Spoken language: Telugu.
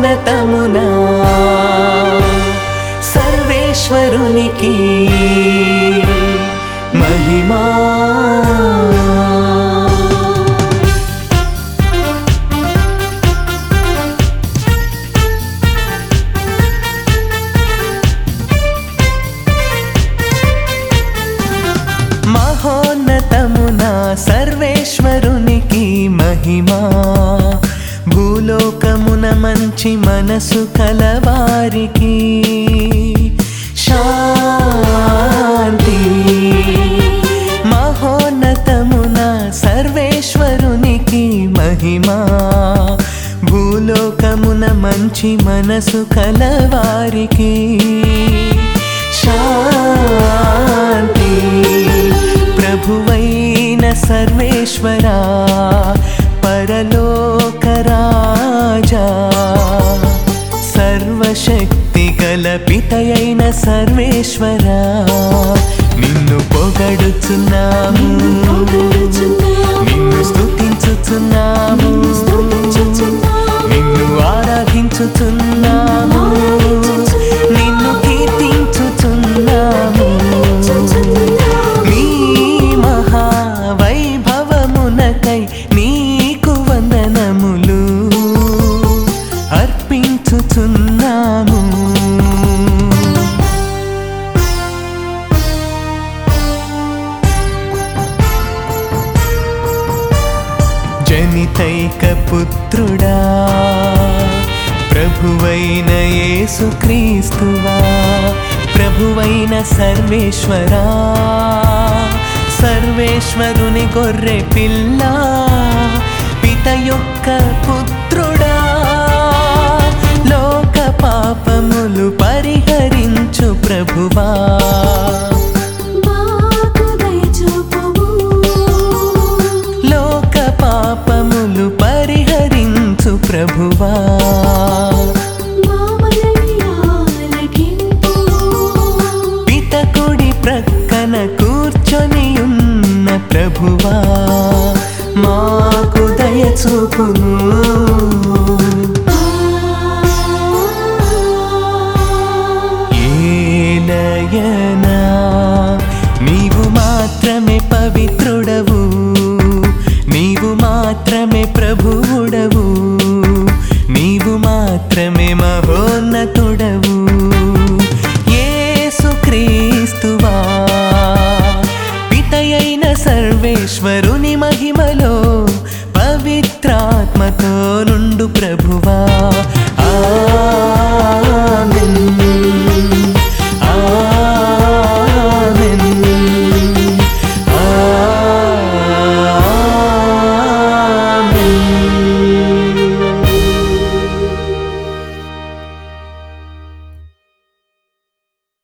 మహోన్నతమునా సర్వేశ్వరునికి మహిమా మహోన్నతమున సర్వేశ్వరునికి మహిమా భూలోకమున మంచి మనసు కలవారికి శాంతి మహోన్నతమున సర్వేశ్వరునికి మహిమా భూలోకమున మంచి మనసు కలవారికి శాంతి ప్రభువైన సర్వేశ్వరా పరలోక రాజా సర్వశక్తి గల పితయైన సర్వేశ్వరా నిన్ను పొగడుచున్నాము నిన్ను స్తుతించుచున్నాము నిన్ను ఆరాధించుచున్నాము నిన్ను కీర్తించుచున్నాము నీ మహావైభవమునకై నీకు వందనములు అర్పించుచున్నాము జనితైక పుత్రుడా ప్రభువైన యేసుక్రీస్తువా ప్రభువైన సర్వేశ్వరా సర్వేశ్వరుని గొర్రె పిల్ల పిత యొక్క పుత్రుడా లోక పాపములు పరిహరించు ప్రభువా మాకు దయచూపుము లోక పాపములు పరిహరించు ప్రభువా మా మనవి ఆలకింపు పితకుడి ప్రక్కన కూర్చొని ఉన్న ప్రభువా మాకు దయచూపును